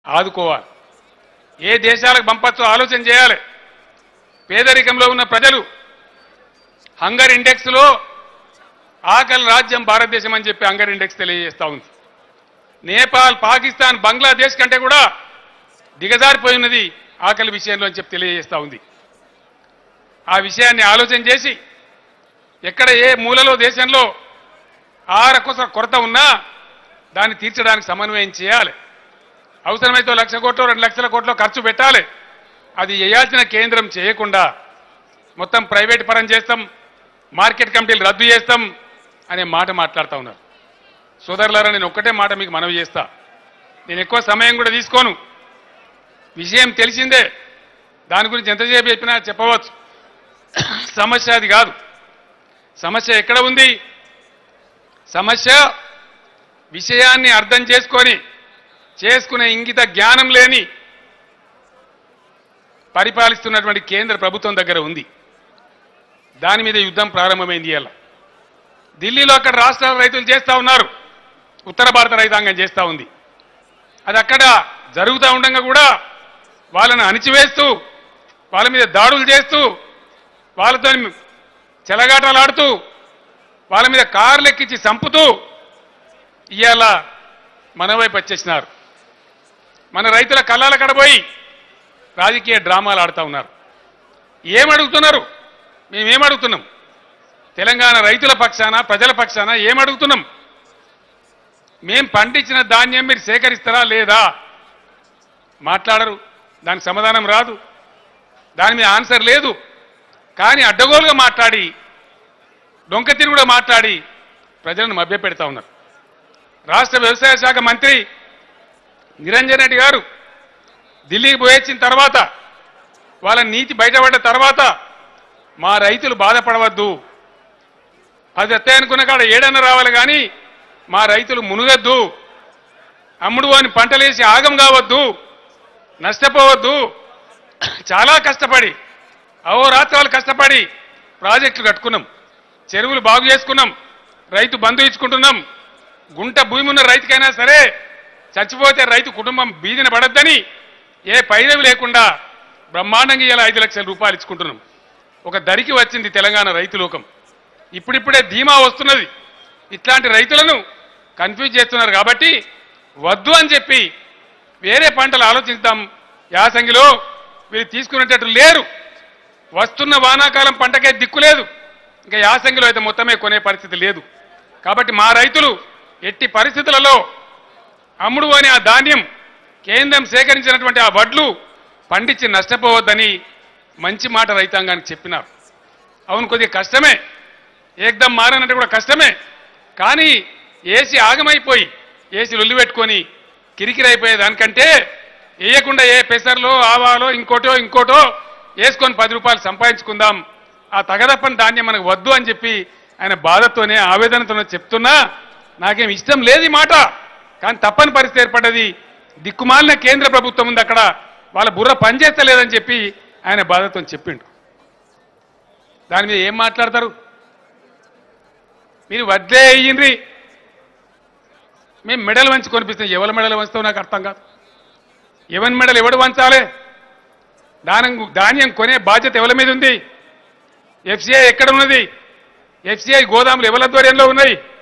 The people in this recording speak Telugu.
ఆదుకోవాలి ఏ దేశాలకు పంపచ్చో ఆలోచన చేయాలి పేదరికంలో ఉన్న ప్రజలు హంగర్ ఇండెక్స్లో ఆకలి రాజ్యం భారతదేశం అని చెప్పి హంగర్ ఇండెక్స్ తెలియజేస్తా ఉంది నేపాల్ పాకిస్తాన్ బంగ్లాదేశ్ కంటే కూడా దిగజారిపోయి ఉన్నది ఆకలి విషయంలో అని చెప్పి తెలియజేస్తా ఉంది ఆ విషయాన్ని ఆలోచన చేసి ఎక్కడ ఏ మూలలో దేశంలో ఆహార కొస- కొరత ఉన్నా దాన్ని తీర్చడానికి సమన్వయం చేయాలి అవసరమైతే ఓ లక్ష కోట్లు రెండు లక్షల కోట్లు ఖర్చు పెట్టాలి అది చేయాల్సిన కేంద్రం చేయకుండా మొత్తం ప్రైవేట్ పరం చేస్తాం మార్కెట్ కమిటీలు రద్దు చేస్తాం అనే మాట మాట్లాడుతూ ఉన్నారు సోదరులారా నేను ఒక్కటే మాట మీకు మనవి చేస్తా నేను ఎక్కువ సమయం కూడా తీసుకోను విషయం తెలిసిందే దాని గురించి ఎంతసేపు చెప్పినా చెప్పవచ్చు సమస్య అది కాదు సమస్య ఎక్కడ ఉంది సమస్య విషయాన్ని అర్థం చేసుకొని చేసుకునే ఇంగిత జ్ఞానం లేని పరిపాలిస్తున్నటువంటి కేంద్ర ప్రభుత్వం దగ్గర ఉంది దాని మీద యుద్ధం ప్రారంభమైంది ఇవాళ ఢిల్లీలో అక్కడ రాష్ట్రాల రైతులు చేస్తా ఉన్నారు ఉత్తర భారత రైతాంగం చేస్తా ఉంది అది అక్కడ జరుగుతూ ఉండగా కూడా వాళ్ళని అణిచివేస్తూ వాళ్ళ మీద దాడులు చేస్తూ వాళ్ళతో చెలగాటలాడుతూ వాళ్ళ మీద కార్లు ఎక్కించి చంపుతూ ఇవాళ మన వైపు వచ్చేసినారు మన రైతుల కళ్ళాల కడబోయి రాజకీయ డ్రామాలు ఆడుతూ ఉన్నారు ఏమడుగుతున్నారు మేమేమడుగుతున్నాం తెలంగాణ రైతుల పక్షాన ప్రజల పక్షాన ఏమడుగుతున్నాం మేం పండించిన ధాన్యం మీరు సేకరిస్తారా లేదా మాట్లాడరు దానికి సమాధానం రాదు దాని మీద ఆన్సర్ లేదు కానీ అడ్డగోలుగా మాట్లాడి డొంక తిరుగుడు మాట్లాడి ప్రజలను మభ్యపెడతా ఉన్నారు రాష్ట్ర వ్యవసాయ శాఖ మంత్రి నిరంజన్ రెడ్డి గారు ఢిల్లీకి పోయొచ్చిన తర్వాత వాళ్ళ నీతి బయటపడ్డ తర్వాత మా రైతులు బాధపడవద్దు అది ఎత్తాయనుకున్న కాడ ఏడన్న రావాలి కానీ మా రైతులు మునుగద్దు అమ్ముడు అని పంటలేసి ఆగం కావద్దు నష్టపోవద్దు చాలా కష్టపడి అహోరాత్రాలు కష్టపడి ప్రాజెక్టులు కట్టుకున్నాం చెరువులు బాగు చేసుకున్నాం రైతు బంధు ఇచ్చుకుంటున్నాం గుంట భూమి ఉన్న రైతుకైనా సరే చచ్చిపోతే రైతు కుటుంబం బీదిన పడద్దని ఏ పైరవి లేకుండా బ్రహ్మాండంగా ఇలా ఐదు లక్షల రూపాయలు ఇచ్చుకుంటున్నాం ఒక దరికి వచ్చింది తెలంగాణ రైతు లోకం ఇప్పుడిప్పుడే ధీమా వస్తున్నది ఇట్లాంటి రైతులను కన్ఫ్యూజ్ చేస్తున్నారు కాబట్టి వద్దు అని చెప్పి వేరే పంటలు ఆలోచిద్దాం యాసంగిలో వీరు తీసుకునేటట్టు లేరు వస్తున్న వానాకాలం పంటకే దిక్కు లేదు ఇంకా యాసంగిలో అయితే మొత్తమే కొనే పరిస్థితి లేదు కాబట్టి మా రైతులు ఎట్టి పరిస్థితులలో అమ్ముడు అనే ఆ ధాన్యం కేంద్రం సేకరించినటువంటి ఆ వడ్లు పండించి నష్టపోవద్దని మంచి మాట రైతాంగానికి చెప్పినారు అవును కొద్దిగా కష్టమే ఏకదం మారనంటే కూడా కష్టమే కానీ ఏసి ఆగమైపోయి ఏసి లొల్లి పెట్టుకొని కిరికిరైపోయే దానికంటే వేయకుండా ఏ పెసర్లో ఆవాలో ఇంకోటో ఇంకోటో వేసుకొని పది రూపాయలు సంపాదించుకుందాం ఆ తగదప్పని ధాన్యం మనకు వద్దు అని చెప్పి ఆయన బాధతోనే ఆవేదనతోనే చెప్తున్నా నాకేం ఇష్టం లేదు ఈ మాట కానీ తప్పని పరిస్థితి ఏర్పడ్డది దిక్కుమాలిన కేంద్ర ప్రభుత్వం ఉంది అక్కడ వాళ్ళ బుర్ర పనిచేస్తలేదని చెప్పి ఆయన బాధతో చెప్పిండు దాని మీద ఏం మాట్లాడతారు మీరు వడ్లే అయ్యిండ్రి మేము మెడలు వంచి కొనిపిస్తాం ఎవరి మెడలు వంచుతావు నాకు అర్థం కాదు ఎవరి మెడలు ఎవడు వంచాలి దానం ధాన్యం కొనే బాధ్యత ఎవరి మీద ఉంది ఎఫ్సిఐ ఎక్కడ ఉన్నది ఎఫ్సిఐ గోదాములు ఎవరి ఆధ్వర్యంలో ఉన్నాయి